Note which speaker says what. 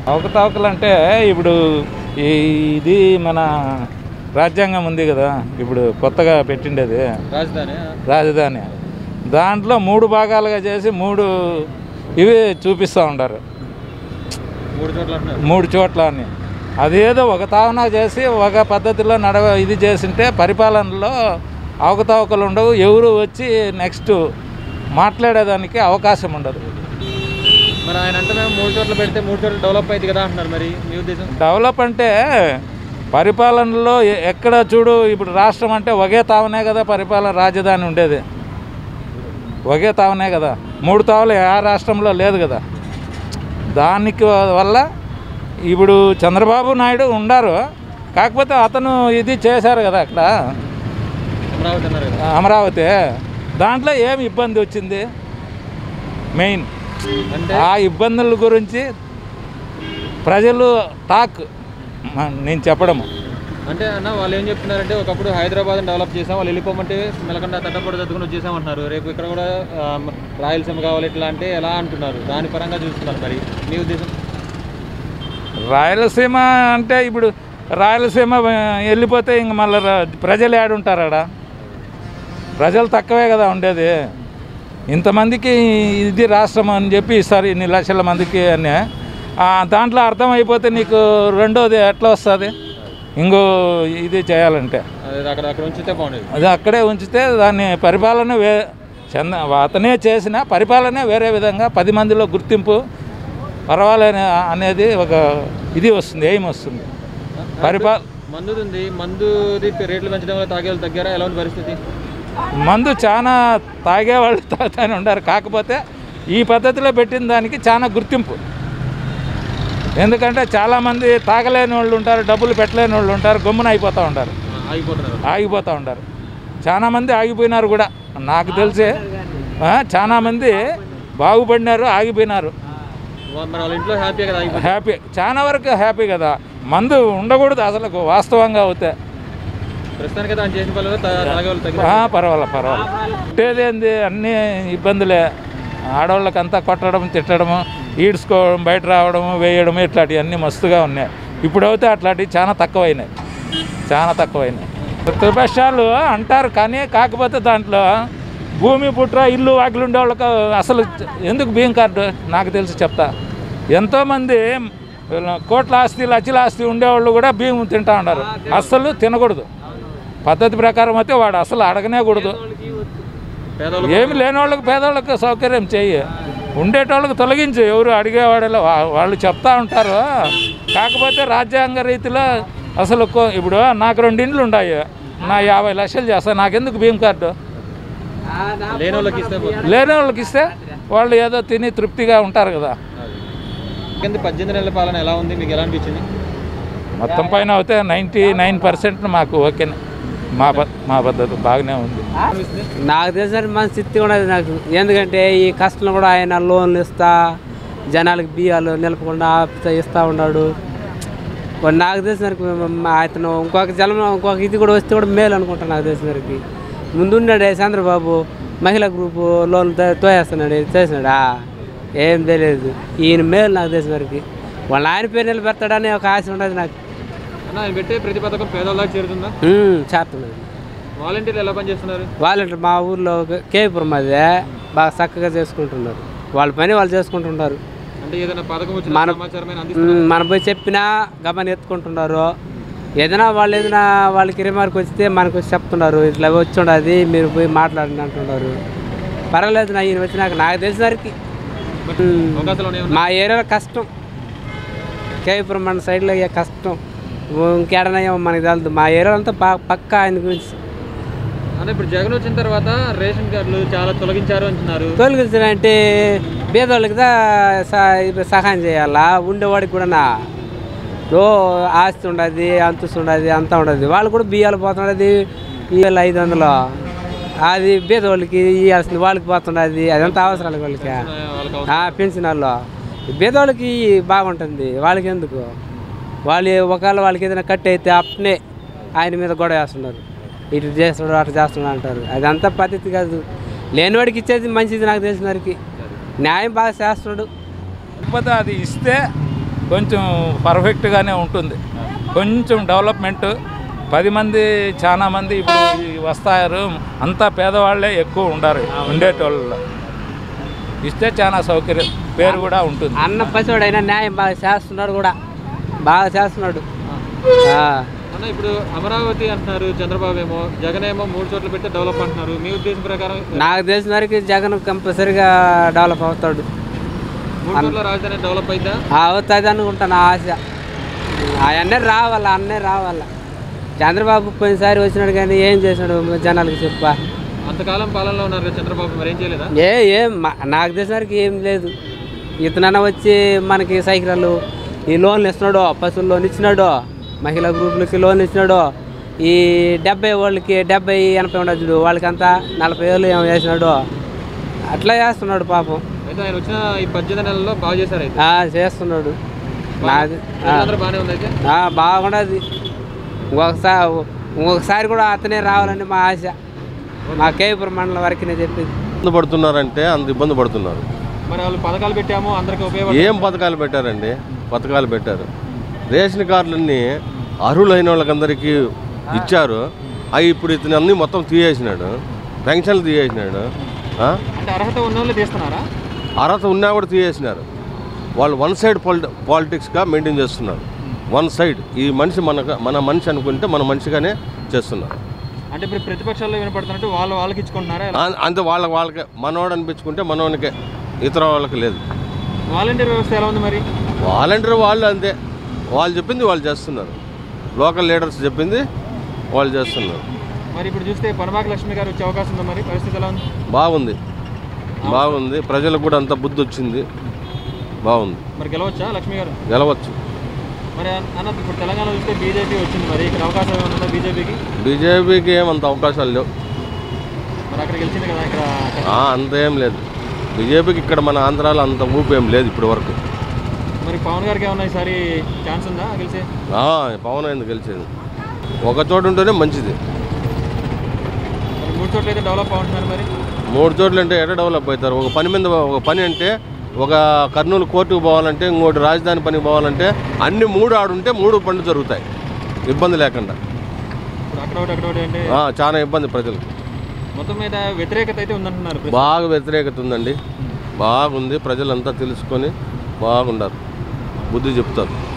Speaker 1: అవకతవకలు అంటే ఇప్పుడు ఈ ఇది మన రాజ్యాంగం ఉంది కదా ఇప్పుడు కొత్తగా పెట్టిండేది
Speaker 2: రాజధాని
Speaker 1: రాజధాని దాంట్లో మూడు భాగాలుగా చేసి మూడు ఇవి చూపిస్తూ ఉంటారు
Speaker 2: మూడు చోట్ల అంటున్నారు
Speaker 1: మూడు చోట్ల అని అదేదో ఒక తావన చేసి ఒక పద్ధతిలో నడవ ఇది చేసింటే పరిపాలనలో అవకతవకలు ఉండవు ఎవరు వచ్చి నెక్స్ట్ మాట్లాడేదానికి అవకాశం ఉండదు
Speaker 2: మరి ఆయన అంటే మేము మూడు చోట్ల పెడితే మూడు చోట్ల డెవలప్ అయింది కదా అంటున్నారు మరి మీ ఉద్దేశం
Speaker 1: డెవలప్ అంటే పరిపాలనలో ఎ- ఎక్కడ చూడు ఇప్పుడు రాష్ట్రం అంటే ఒకే తావనే కదా పరిపాలన రాజధాని ఉండేది ఒకే తావనే కదా మూడు తావలు ఆ రాష్ట్రంలో లేదు కదా దానికి వల్ల ఇప్పుడు చంద్రబాబు నాయుడు ఉండారు కాకపోతే అతను ఇది చేశారు కదా అక్కడ
Speaker 2: అమరావతి అన్నారు కదా
Speaker 1: అమరావతి దాంట్లో ఏమి ఇబ్బంది వచ్చింది మెయిన్
Speaker 2: అంటే
Speaker 1: ఆ ఇబ్బందుల గురించి ప్రజలు టాక్ మ- నేను చెప్పడము
Speaker 2: అంటే అన్న వాళ్ళు ఏం చెప్తున్నారంటే ఒకప్పుడు హైదరాబాద్ డెవలప్ చేసాం వాళ్ళు వెళ్ళిపోమంటే మెలకండ తట్టపడి చదువుకుని వచ్చేసాం అంటున్నారు రేపు ఇక్కడ కూడా ఆ, రాయలసీమ కావాలి ఇట్లా అంటే ఎలా అంటున్నారు దాని పరంగా చూస్తున్నారు మరి మీ ఉద్దేశం
Speaker 1: రాయలసీమ అంటే ఇప్పుడు రాయలసీమ ఆ, వెళ్ళిపోతే ఇంక మళ్ళీ ప్రజలు ఏడుంటారు ఆడ ప్రజలు తక్కువే కదా ఉండేది ఇంతమందికి ఇది రాష్ట్రం అని చెప్పి ఇస్తారు ఇన్ని లక్షల మందికి అని ఆ, దాంట్లో అర్థమైపోతే నీకు రెండోది ఎట్లా వస్తుంది ఇంకో ఇది చేయాలంటే
Speaker 2: అది అక్కడ అక్కడ ఉంచితే బాగుండేది
Speaker 1: అది అక్కడే ఉంచితే దాన్ని పరిపాలన వే చంద అతనే చేసిన పరిపాలన వేరే విధంగా పది మందిలో గుర్తింపు పర్వాలేదు అనేది ఒక ఇది వస్తుంది ఏం వస్తుంది పరిపాల
Speaker 2: మందుది ఉంది మందుది రేట్లు పెంచడం వల్ల తాగే వాళ్ళు తగ్గారా ఎలా ఉంది పరిస్థితి
Speaker 1: మందు చాలా తాగేవాళ్ళు తాగుతానే ఉండారు కాకపోతే ఈ పద్ధతిలో పెట్టిన దానికి చాలా గుర్తింపు ఎందుకంటే చాలామంది తాగలేని వాళ్ళు ఉంటారు డబ్బులు పెట్టలేని వాళ్ళు ఉంటారు గమ్మున అయిపోతూ ఉంటారు
Speaker 2: ఆ, ఆగిపోతున్నారు
Speaker 1: ఆగిపోతూ ఉంటారు చాలా మంది ఆగిపోయినారు కూడా నాకు తెలిసే ఆ, చాలా మంది బాగుపడినారు ఆగిపోయినారు
Speaker 2: వా- మరి వాళ్ళ ఇంట్లో హ్యాపీ కదా ఆగిపోతుంది
Speaker 1: హ్యాపీ చాలా వరకు హ్యాపీ కదా మందు ఉండకూడదు అసలు వాస్తవంగా అవుతే
Speaker 2: ప్రస్తుతానికి అయితే ఆయన చేసిన పనులు తా- తాగే వాళ్ళు తగ్గారు
Speaker 1: ఆ, పర్వాలే పర్వాలే పుట్టేదేంది అన్నీ ఇబ్బందులే ఆడవాళ్ళకంతా కొట్టడం తిట్టడము ఈడ్చుకోవడం బయట రావడము వేయడము ఇట్లాంటివి అన్నీ మస్తుగా ఉన్నాయి ఇప్పుడు అయితే అట్లాంటివి చాలా తక్కువైనాయి చాలా తక్కువైనాయి ప్రతిపక్షాలు అంటారు కానీ కాకపోతే దాంట్లో భూమి పుట్ర ఇల్లు వాకిలు ఉండే వాళ్ళకి అసలు ఎందుకు బియ్యం కార్డు నాకు తెలిసి చెప్తా ఎంతోమంది కోట్ల ఆస్తి లక్షల ఆస్తి ఉండేవాళ్ళు కూడా బియ్యం తింటా ఉన్నారు అస్సలు తినకూడదు పద్ధతి ప్రకారం అయితే వాడు అసలు అడగనేకూడదు
Speaker 2: పేదవాళ్ళు
Speaker 1: ఏమి లేని వాళ్ళకి పేదవాళ్ళకి సౌకర్యం చెయ్యి ఉండేటోళ్ళకి తొలగించు ఎవరు అడిగేవాడలో వా- వాళ్ళు చెప్తా ఉంటారు కాకపోతే రాజ్యాంగ రీతిలో అసలు కో- ఇప్పుడు నాకు రెండు ఇండ్లు ఉన్నాయి నా యాభై లక్షలు చేస్తాను నాకెందుకు భీమ్ కార్డు
Speaker 2: లేని వాళ్ళకి ఇస్తే పోతుంది.
Speaker 1: లేని వాళ్ళకి ఇస్తే వాళ్ళు ఏదో తిని తృప్తిగా ఉంటారు కదా
Speaker 2: కింద పద్దెనిమిది నెలల పాలన ఎలా ఉంది మీకు ఎలా అనిపించింది
Speaker 1: మొత్తం పైన అయితే నైంటీ నైన్ పర్సెంట్ మాకు ఓకేనే మా ప- మా పద్ధతి బాగానే ఉంది
Speaker 3: నాకు తెలిసిన మన స్థితి ఉన్నది నాకు ఎందుకంటే ఈ కష్టం కూడా ఆయన లోన్లు ఇస్తా జనాలకు బియ్యాలు నిలపకుండా ఆపుతా ఇస్తూ ఉన్నాడు కొన్ని నాకు తెలిసిన వరకు మ- అతను ఇంకొక జలం ఇంకొక ఇది కూడా వస్తే కూడా మేలు అనుకుంటాను నాకు తెలిసిన వరకు ముందున్నాడే చంద్రబాబు మహిళా గ్రూపు లోన్ తో- తోయేస్తున్నాడు చేసినాడా ఏం తెలియదు ఈయన మేలు నాకు తెలిసిన వరకు వాళ్ళ ఆయన పేరు నిలబెడతాడని ఒక ఆశ ఉండదు నాకు
Speaker 2: అన్న ఆయన పెట్టే ప్రతి పథకం పేదవాళ్ళ దాకా చేరుతుందా
Speaker 3: ఉమ్, చేస్తున్నది
Speaker 2: వాలంటీర్లు ఎలా పనిచేస్తున్నారు
Speaker 3: వాలంటీర్ మా ఊర్లో కేపురం అదే బాగా చక్కగా చేసుకుంటున్నారు వాళ్ళ పని వాళ్ళు చేసుకుంటున్నారు
Speaker 2: అంటే ఏదైనా పథకం వచ్చిన
Speaker 3: మన-
Speaker 2: సమాచారమైన అంది
Speaker 3: ఉమ్, మనం పోయి చెప్పినా గమని ఎత్తుకుంటున్నారు ఏదైనా వాళ్ళు ఏదైనా వాళ్ళకి రిమార్క్ వస్తే మనకు వచ్చి చెప్తున్నారు ఇట్లా వచ్చి ఉండదు మీరు పోయి మాట్లాడండి అంటున్నారు పర్వాలేదు నా ఈయన వచ్చినాక నాకు తెలిసినరికి ఉమ్,
Speaker 2: అవకాశాలు ఉన్నాయి
Speaker 3: మా ఏరియాలో కష్టం కేపురం మన సైడ్లో అయ్యే కష్టం ఇంకేడనా ఏమో మనకి తెలదు మా ఏరియాలో అంతా పా పక్క ఆయన గురించి
Speaker 2: అంటే ఇప్పుడు జగన్ వచ్చిన తర్వాత రేషన్ కార్డులు చాలా తొలగించారు అంటున్నారు
Speaker 3: తొలగించాలంటే పేదవాళ్ళకి దా స- ఇప్పుడు సహాయం చేయాలా ఉండేవాడికి కూడా ఓ ఆస్తి ఉండదు అంతస్తు ఉండదు అంతా ఉండదు వాళ్ళు కూడా బియ్యాలు పోతున్నది ఇవాళ ఐదు వందలు అది పేదవాళ్ళకి ఇవ్వాల్సింది వాళ్ళకి పోతున్నది అదంతా అవసరాలు వాళ్ళకి
Speaker 2: వాళ్ళకి
Speaker 3: ఆ, పెన్షన్ వాళ్ళు పేదవాళ్ళకి బాగుంటుంది వాళ్ళకి ఎందుకు వాళ్ళు ఒకవేళ వాళ్ళకి ఏదైనా కట్ అయితే అప్పుడే ఆయన మీద గొడవ వేస్తున్నారు ఇటు చేస్తున్నాడు అటు చేస్తున్నాడు అంటారు అదంతా పద్ధతి కాదు లేనివాడికి ఇచ్చేది మంచిది నాకు తెలిసిన వరకు న్యాయం బాగా చేస్తున్నాడు
Speaker 1: లేకపోతే అది ఇస్తే కొంచెం పర్ఫెక్ట్గానే ఉంటుంది కొంచెం డెవలప్మెంట్ పది మంది చాలా మంది ఇప్పుడు ఈ వస్తారు అంతా పేదవాళ్ళే ఎక్కువ ఉండారు ఉండేటోళ్ళు ఇస్తే చాలా సౌకర్యం పేరు కూడా ఉంటుంది
Speaker 3: అన్న పసివాడైనా న్యాయం బాగా చేస్తున్నాడు కూడా బాగా చేస్తున్నాడు ఆ.
Speaker 2: అన్న ఇప్పుడు అమరావతి అంటున్నారు చంద్రబాబు ఏమో జగన్ ఏమో మూడు చోట్ల పెడితే డెవలప్ అంటున్నారు మీ ఉద్దేశం ప్రకారం
Speaker 3: నాకు తెలిసిన వరకు జగన్ కంపల్సరిగా డెవలప్ అవుతాడు
Speaker 2: మూడు చోట్ల రాజధాని డెవలప్ అయితే
Speaker 3: అవుతుంది అనుకుంటాను ఆశ అవన్నీ రావాలా అన్నీ రావాలా చంద్రబాబు పోయినసారి వచ్చినాడు కానీ ఏం చేసినాడు జనాలకి చెప్పా
Speaker 2: అంతకాలం పాలనలో ఉన్నారు కదా చంద్రబాబు మరి ఏం చేయలేదా
Speaker 3: ఏ ఏం మా- నాకు తెలిసిన వరకు ఏం లేదు ఇతనన్న వచ్చి మనకి సైకిళ్ళు ఈ లోన్లు ఇస్తున్నాడు పశువుల లోన్ ఇచ్చినాడు మహిళా గ్రూపులకి లోన్ ఇచ్చినాడు ఈ డెబ్బై వాళ్ళకి డెబ్బై ఎనభై ఉండదు చూడు వాళ్ళకంతా నలభై వేలు ఏమో వేసినాడు అట్లా చేస్తున్నాడు పాపం
Speaker 2: అయితే ఆయన వచ్చిన ఈ పద్దెనిమిది నెలల్లో బాగా చేశారు అయితే
Speaker 3: ఆ, చేస్తున్నాడు నాది ఆ.
Speaker 2: అందరూ బాగానే ఉంది అయితే
Speaker 3: ఆ, బాగుండదు ఒకసారి ఒకసారి కూడా అతనే రావాలని మా ఆశ మా కేపురం మండలం వరకు నేను చెప్పింది
Speaker 4: ఇబ్బంది పడుతున్నారంటే అంత ఇబ్బంది పడుతున్నారు
Speaker 2: మరి వాళ్ళు పథకాలు పెట్టాము అందరికి ఉపయోగపడ
Speaker 4: ఏం పథకాలు పెట్టారండి పథకాలు పెట్టారు రేషన్ కార్డులన్నీ అర్హులైన వాళ్ళకందరికీ ఇచ్చారు అవి ఇప్పుడు ఇతను అన్నీ మొత్తం తీయేసినాడు పెన్షన్లు తీయేసినాడు ఆ?
Speaker 2: అంటే అర్హత ఉన్న వాళ్ళు తీస్తున్నారా
Speaker 4: అర్హత ఉన్నా కూడా తీయేసినారు వాళ్ళు వన్ సైడ్ పాలిటి పాలిటిక్స్గా మెయింటైన్ చేస్తున్నారు వన్ సైడ్ ఈ మనిషి మన మన మనిషి అనుకుంటే మన మనిషిగానే చేస్తున్నారు
Speaker 2: అంటే ఇప్పుడు ప్రతిపక్షాల్లో వినపడుతున్నట్టు వాళ్ళు వాళ్ళకి ఇచ్చుకుంటున్నారా ఎలా?
Speaker 4: అం- అంతే వాళ్ళ వాళ్ళకే మనోడు అనిపించుకుంటే మనోనికే ఇతర వాళ్ళకి లేదు
Speaker 2: వాలంటీర్ వ్యవస్థ ఎలా ఉంది మరి
Speaker 4: వాలంటీర్ వాళ్ళు అంతే వాళ్ళు చెప్పింది వాళ్ళు చేస్తున్నారు లోకల్ లీడర్స్ చెప్పింది వాళ్ళు చేస్తున్నారు
Speaker 2: మరి ఇప్పుడు చూస్తే పనమాక లక్ష్మి గారు వచ్చే అవకాశం ఉందా మరి పరిస్థితి ఎలా ఉంది
Speaker 4: బాగుంది బాగుంది ప్రజలకు కూడా అంత బుద్ధి వచ్చింది బాగుంది
Speaker 2: మరి గెలవచ్చా లక్ష్మి గారు
Speaker 4: గెలవచ్చు
Speaker 2: మరి అన్న అన్న ఇప్పుడు తెలంగాణ చూస్తే బీజేపీ వచ్చింది మరి ఇక్కడ అవకాశం ఏమైనా ఉందా బీజేపీకి
Speaker 4: బీజేపీకి ఏమంత అవకాశాలు లేవు
Speaker 2: మరి అక్కడ గెలిచింది కదా ఇక్కడ
Speaker 4: ఆ, అంత ఏం లేదు బీజేపీకి ఇక్కడ మన ఆంధ్రాలో అంత ఊపు ఏం లేదు ఇప్పటి వరకు
Speaker 2: మరి పవన్ గారికి ఏమన్నా ఈసారి ఛాన్స్ ఉందా గెలిచే
Speaker 4: ఆ, పవన్ అయింది గెలిచేది ఒక చోటు ఉంటేనే మంచిది
Speaker 2: మరి మూడు చోట్ల అయితే డెవలప్ అవుతున్నారు మరి
Speaker 4: మూడు చోట్ల అంటే ఎట డెవలప్ అవుతారు ఒక పని మీద ఒక పని అంటే ఒక కర్నూలు కోర్టుకు పోవాలంటే ఇంకోటి రాజధాని పనికి పోవాలంటే అన్ని మూడు ఆడుంటే మూడు పనులు జరుగుతాయి ఇబ్బంది లేకుండా
Speaker 2: ఇప్పుడు అక్కడ ఒకటి అక్కడ ఒకటి అంటే
Speaker 4: ఆ, చాలా ఇబ్బంది ప్రజలకు
Speaker 2: మొత్తం మీద వ్యతిరేకత అయితే ఉందంటున్నారు
Speaker 4: బాగా వ్యతిరేకత ఉందండి బాగుంది ప్రజలంతా తెలుసుకొని బాగుండారు బుద్ధి చెప్తారు